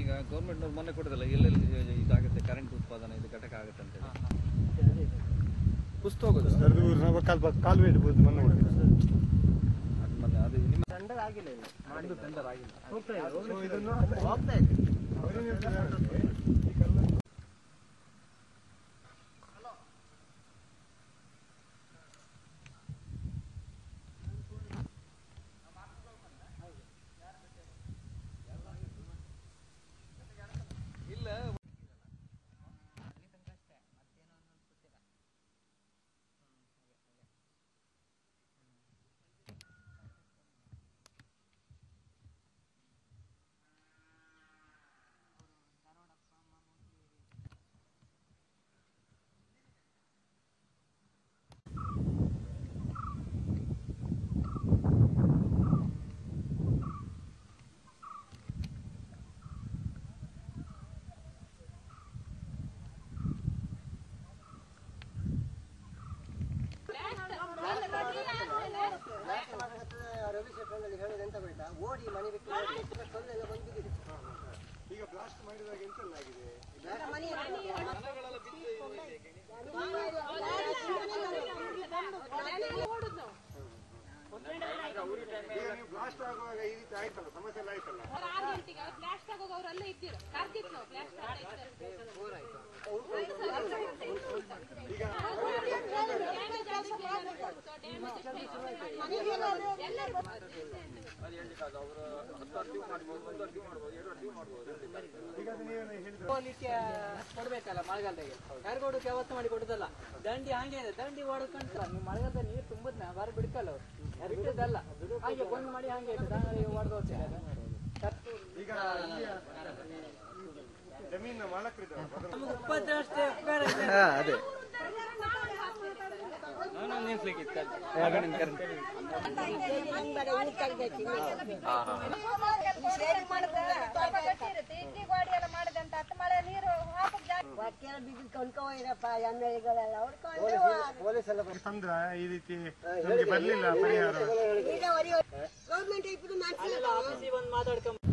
ಈಗ ಗೌರ್ಮೆಂಟ್ನವ್ರು ಮೊನ್ನೆ ಕೊಡೋದಲ್ಲ ಎಲ್ಲೆಲ್ಲಿ ಇದಾಗುತ್ತೆ ಕರೆಂಟ್ ಉತ್ಪಾದನೆ ಇದು ಘಟಕ ಆಗುತ್ತೆ ಅಂತ ಹೇಳಿ ಕುಸ್ತು ಹೋಗೋದು ಸರ್ದು ನಾವು ಕಾಲ್ ಕಾಲುವೆ ಇಡ್ಬೋದು ಮಣ್ಣು ಹೊಡೆದು. ಅದು ಮೊನ್ನೆ ಅದು ನಿಮ್ಮ ಟೆಂಡರ್ ಆಗಿಲ್ಲ ಇನ್ನು ಒಂದು ಟೆಂಡರ್ ಆಗಿಲ್ಲ ಸೊ ಇದನ್ನು ಹೋಗ್ತಾ ಇದೆ ಅವರೇನ್ ಹೇಳ್ತಾರೆ ಅಂದ್ರೆ, ಈ ಕಲ್ಲು ಇಲ್ಲ ರವಿಶೇಖರಲ್ಲಿ ಹೇಳಿದ ಎಂತ ಗೊತ್ತಾ ಓಡಿ ಮನೆ ಬಿಟ್ಟು ಓಡಿ. ಸೊಳ್ಳೆಲ್ಲ ಬಂದು ಬಿದ್ದಿದೆ ಈಗ ಬ್ಲಾಸ್ಟ್ ಮಾಡಿದಾಗ ಎಂತೆಲ್ಲ ಆಗಿದೆ ಈಗ ನೀವು ಬ್ಲಾಸ್ಟ್ ಆಗುವಾಗ ಈ ರೀತಿ ಆಯ್ತಲ್ಲ ಸಮಸ್ಯೆ ಎಲ್ಲ ಆಯ್ತಲ್ಲ ಆರು ಗಂಟೆಗೆ ಬ್ಲಾಸ್ಟ್ ಆಗೋಗ ಅವರೆಲ್ಲ ಇದ್ದಿರು ಕರ್ದಿತ್ತು ನಾವು ಬ್ಲಾಸ್ಟ್ ಈಗ ಅದು ನೀವೇನು ಹೇಳಿದ್ರೆ ಹೋಗ್ಲಿಕ್ಕೆ ಕೊಡ್ಬೇಕಲ್ಲ ಮಳೆಗಾಲದಾಗೆ ಯಾರಿಗೋಡಕ್ಕೆ ಯಾವತ್ತು ಮಾಡಿ ಕೊಡುದಲ್ಲ ದಂಡಿ ಹಂಗೆ ಇದೆ ದಂಡಿ ಹೊಡ್ಕೊಂತ ನೀವು ಮಳೆಗಾಲದಲ್ಲಿ ನೀರು ತುಂಬುದ್ ಬಾರಿ ಬಿಡ್ಕಲ್ಲ ಅವ್ರು ಯಾರು ಬಿಡುದಲ್ಲ ಹಾಗೆ ಬಂದ್ ಮಾಡಿ ಹಂಗೆ ಇಟ್ಟು ದಂಡಿ ಹೊಡೆದು ಹೋಗ್ತಾರೆ ಈಗ ಇಲ್ಲಿಯ ಜಮೀನಿನ ಮಾಲಕರಿದ್ದಾರೆ ಮೊದಲು ನಮ್ಗೆ ಉಪದ್ರ ಅಷ್ಟೇ ಉಪಕಾರ ಇಲ್ಲ. ಅದೇ ನಾನು ನಿಲ್ಸ್ಲಿಕ್ಕಿತ್ತು ಆಗ ನಿಮ್ಗೆ ಕರೆಂಟ್ ಪೊಲೀಸ್ ಎಲ್ಲ ತಂದ್ರ ಈ ರೀತಿ ನಮ್ಗೆ ಬರ್ಲಿಲ್ಲ ಪರಿಹಾರ ಅಲ್ಲೆಲ್ಲ ಆಫೀಸಿಗೆ ಬಂದು ಮಾತಾಡ್ಕೊಂಡ್